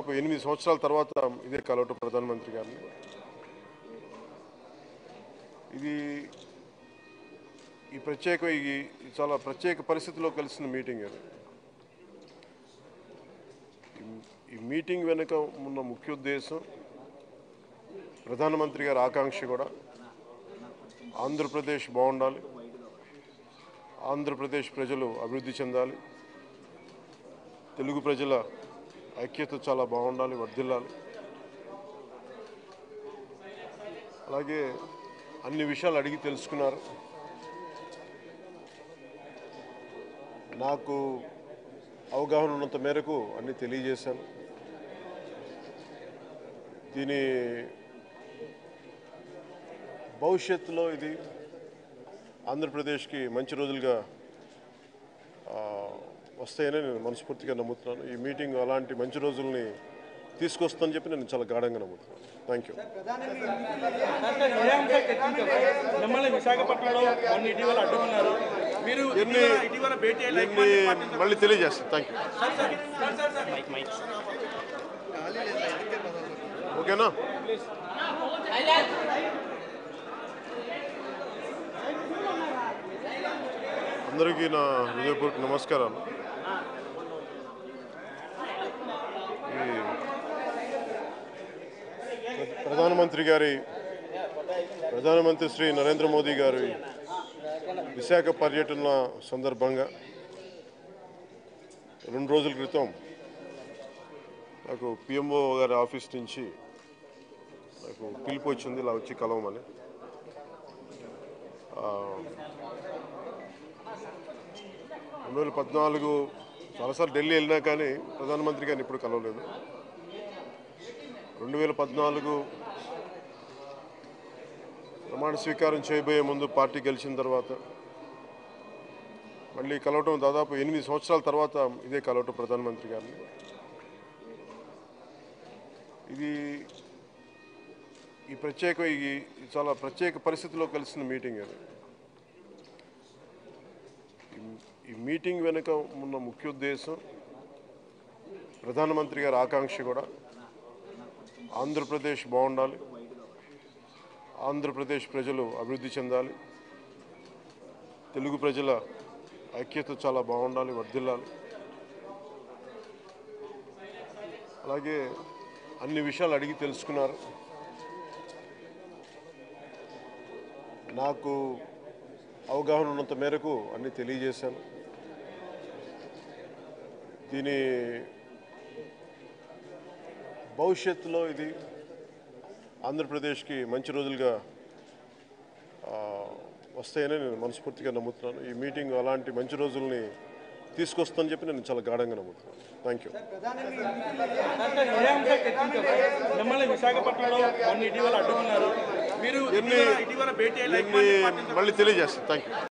దాదాపు ఎనిమిది సంవత్సరాల తర్వాత ఇదే కలవటం ప్రధానమంత్రి గారిని ఇది ఈ ప్రత్యేక ఈ ఈ చాలా ప్రత్యేక పరిస్థితిలో కలిసిన మీటింగ్ అది ఈ- ఈ మీటింగ్ వెనుక ఉన్న ముఖ్య ఉద్దేశం ప్రధానమంత్రి గారి ఆకాంక్ష కూడా ఆంధ్రప్రదేశ్ బాగుండాలి ఆంధ్రప్రదేశ్ ప్రజలు అభివృద్ధి చెందాలి తెలుగు ప్రజల ఐక్యత చాలా బాగుండాలి వర్ధిల్లాలి అలాగే అన్ని విషయాలు అడిగి తెలుసుకున్నారు నాకు అవగాహన ఉన్నంత మేరకు అన్ని తెలియజేశాను దీని భవిష్యత్తులో ఇది ఆంధ్రప్రదేశ్కి మంచి రోజులుగా ఆ, వస్తాయని నేను మనస్ఫూర్తిగా నమ్ముతున్నాను ఈ మీటింగ్ అలాంటి మంచి రోజుల్ని తీసుకొస్తుందని చెప్పి నేను చాలా గాఢంగా నమ్ముతున్నాను థ్యాంక్ యూ ఏ అంశాలు చర్చించారు మిమ్మల్ని విశాఖపట్నంలో మొన్న ఇటీవల అడ్డుకున్నారు మీరు ఎన్ని ఇటీవల- ఇటీవల భేటీ అయ్యి ఎన్ని మళ్ళీ తెలియజేస్తాను థ్యాంక్ యూ ఓకేనా అందరికీ నా హృదయపూర్వక నమస్కారాలు ఈ ప్ర- ప్రధానమంత్రి గారి ప్రధానమంత్రి శ్రీ నరేంద్ర మోదీ గారి విశాఖ పర్యటన సందర్భంగా రెండు రోజుల క్రితం నాకు పిఎంఓ గారి ఆఫీస్ నుంచి నాకు పిలుపు వచ్చింది ఇలా వచ్చి కలవమని ఆ, రెండు వేల పద్నాలుగు చాలాసార్లు ఢిల్లీ వెళ్ళినా కానీ ప్రధానమంత్రి గారిని ఇప్పుడు కలవలేదు రెండు వేల పద్నాలుగు ప్రమాణ స్వీకారం చేయబోయే ముందు పార్టీ గెలిచిన తర్వాత మళ్ళీ కలవటం దాదాపు ఎనిమిది సంవత్సరాల తర్వాత ఇదే కలవటం ప్రధానమంత్రి గారిని ఇది ఈ ప్రత్యేక ఈ ఈ చాలా ప్రత్యేక పరిస్థితిలో కలిసిన మీటింగ్ అది ఈ- ఈ మీటింగ్ వెనుక ఉన్న ముఖ్య ఉద్దేశం ప్రధానమంత్రి గారి ఆకాంక్ష కూడా ఆంధ్రప్రదేశ్ బాగుండాలి ఆంధ్రప్రదేశ్ ప్రజలు అభివృద్ధి చెందాలి తెలుగు ప్రజల ఐక్యత చాలా బాగుండాలి వర్ధిల్లాలి అలాగే అన్ని విషయాలు అడిగి తెలుసుకున్నారు నాకు అవగాహన ఉన్నంత మేరకు అన్ని తెలియజేశాను దీని భవిష్యత్తులో ఇది ఆంధ్రప్రదేశ్కి మంచి రోజులుగా ఆ, వస్తాయని నేను మనస్ఫూర్తిగా నమ్ముతున్నాను ఈ మీటింగ్ అలాంటి మంచి రోజుల్ని తీసుకొస్తుందని చెప్పి నేను చాలా గాఢంగా నమ్ముతున్నాను థ్యాంక్ యూ ఏ అంశాలు చర్చించారు మిమ్మల్ని విశాఖపట్నంలో మొన్న ఇటీవల అడ్డుకున్నారు మీరు ఎన్ని ఇటీవల- ఇటీవల భేటీ అయ్యి ఎన్ని మళ్ళీ తెలియజేస్తాను థ్యాంక్ యూ